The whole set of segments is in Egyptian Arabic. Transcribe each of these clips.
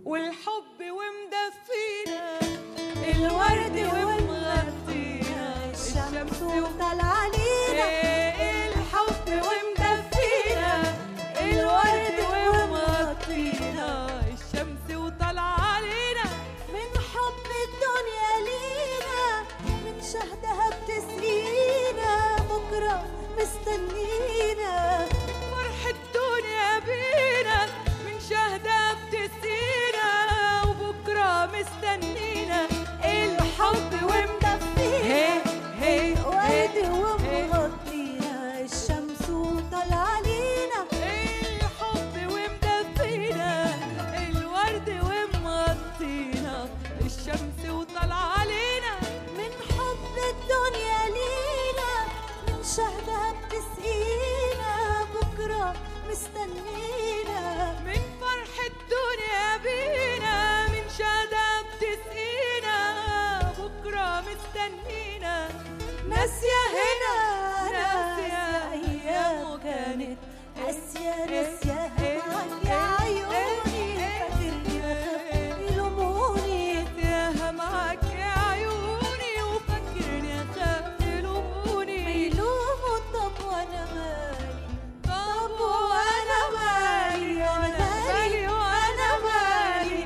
والحب ومدفينا الورد ومغطينا الشمس وطلع علينا إيه الحب ومدفينا الورد ومغطينا الشمس وطلع علينا من حب الدنيا لينا من شهدها بتسقينا بكرة مستنينا فرح الدنيا بينا من شهدة بتسقينا وبكرة مستنينا الحب ومدفينا هي هي ورد هي ومغطينا الشمس وطلع علينا الحب ومدفينا الورد ومغطينا الشمس وطلع علينا من حب الدنيا لينا من شهدها بتسقينا بكرة مستنينا من فرح الدنيا بينا من شهدة بتسقينا بكرة مستنينا ناسية هنا ناسية أيام وكانت ناسية ناسية معاك يا عيوني فاكرني بخاف يلوموني ناسيها معاك يا عيوني وفكرني أخاف يلوموني يلوموا طب وانا مالي طب وأنا مالي وأنا مالي وأنا مالي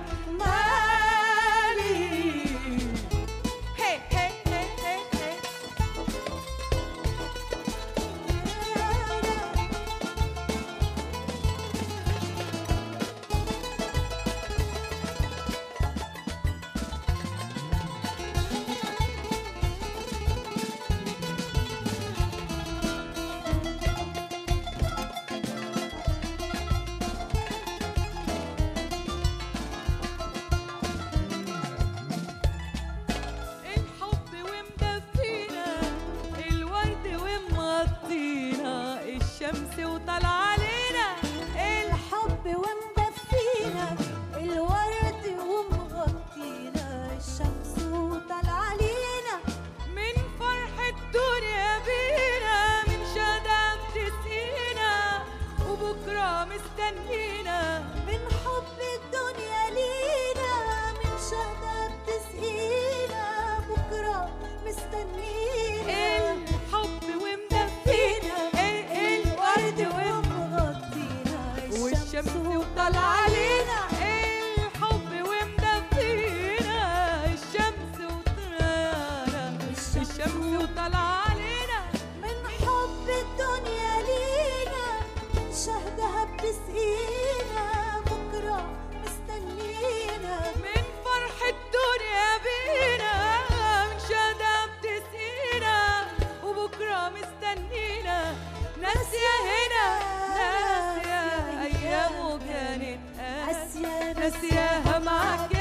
مالي هي هي هي هي هي الحب ومدفينا الورد ومغطينا الشمس وطلع علينا الحب ومدفينا الورد ومغطينا الشمس وطلع علينا من فرح الدنيا بينا من شهدة بتسقينا وبكرة مستنينا من حب الدنيا لينا من شهدة بتسقينا بكرة مستنينا الحب ومدفينا الورد ومغطينا والشمس وطلع علينا الحب ومدفينا الشمس وطلعنا الشمس وطلع علينا من حب الدنيا لينا من شهدها بتسقينا بكرة مستنينا من فرح الدنيا بينا من شهدة بتسقينا وبكرة مستنينا ناسية هنا ناسية أيام وكانت آسيا ناسياها معاك